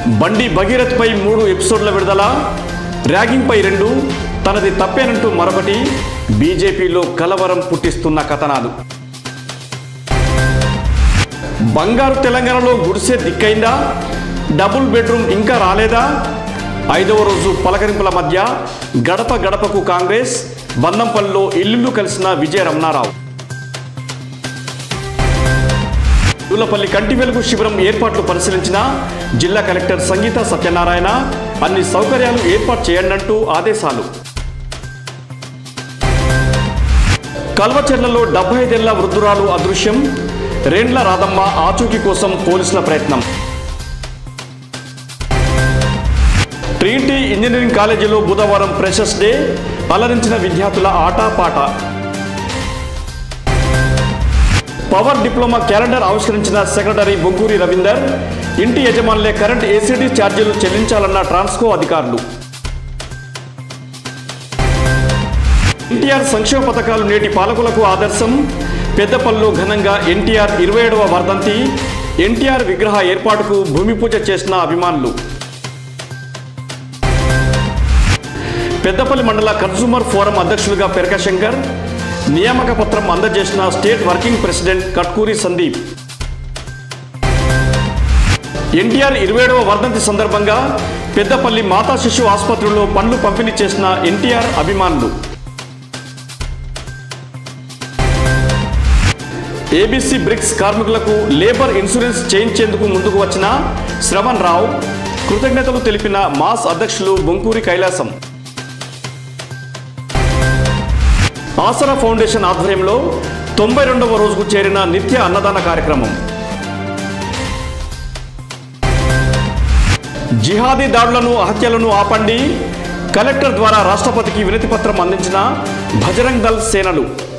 బండి భగీరథ్పై మూడు ఎపిసోడ్ల విడుదల ర్యాగింగ్పై రెండు తనది తప్పేనంటూ మరొకటి బీజేపీలో కలవరం పుట్టిస్తున్న కథనాలు బంగారు తెలంగాణలో గుడిసె దిక్కైందా డబుల్ బెడ్రూమ్ ఇంకా రాలేదా ఐదవ రోజు పలకరింపుల మధ్య గడప గడపకు కాంగ్రెస్ బందంపల్లిలో ఇల్లు కలిసిన విజయ రమణారావు దూలపల్లి కంటి వెలుగు శిబిరం ఏర్పాట్లు పరిశీలించిన జిల్లా కలెక్టర్ సంగీత సత్యనారాయణ అన్ని సౌకర్యాలు ఏర్పాటు చేయండంటూ ఆదేశాలు కల్వచెర్లలో డెబ్బై ఐదేళ్ల వృద్ధురాలు అదృశ్యం రెండ్ల రాధమ్మ ఆచూకీ కోసం పోలీసుల ప్రయత్నం ట్రీటీ ఇంజనీరింగ్ కాలేజీలో బుధవారం ఫ్రెషర్స్ డే అలరించిన విద్యార్థుల ఆటపాట పవర్ డిప్లొమా క్యాలెండర్ ఆవిష్కరించిన సెక్రటరీ బొగ్గూరి రవీందర్ ఇంటి యజమానులే కరెంట్ ఏసీడీ ఛార్జీలు చెల్లించాలన్న ట్రాన్స్కో అధికారులు ఎన్టీఆర్ సంక్షేమ పథకాలు నేటి పాలకులకు ఆదర్శం పెద్దపల్లిలో ఘనంగా ఎన్టీఆర్ ఇరవై ఏడవ వర్ధంతి ఎన్టీఆర్ విగ్రహ ఏర్పాటుకు భూమి పూజ చేసిన అభిమానులు పెద్దపల్లి మండల కన్సూమర్ ఫోరం అధ్యక్షులుగా పెరక శంకర్ నియామక పత్రం అందజేసిన state working president Katkuri Sandeep NTR ఇరవై ఏడవ వర్ధంతి సందర్భంగా పెద్దపల్లి మాతా శిశు ఆసుపత్రిలో పండ్లు పంపిణీ చేసిన ఎన్టీఆర్ అభిమానులు ఏబీసీ బ్రిక్స్ కార్మికులకు లేబర్ ఇన్సూరెన్స్ చేయించేందుకు ముందుకు వచ్చిన శ్రవణ్ రావు కృతజ్ఞతలు తెలిపిన మాస్ అధ్యక్షులు బొంకూరి కైలాసం ఆసరా ఫౌండేషన్ ఆధ్వర్యంలో తొంభై రెండవ రోజుకు చేరిన నిత్య అన్నదాన కార్యక్రమం జిహాదీ దాడులను హత్యలను ఆపండి కలెక్టర్ ద్వారా రాష్ట్రపతికి వినతి పత్రం అందించిన భజరంగ్ దళ్ సేనలు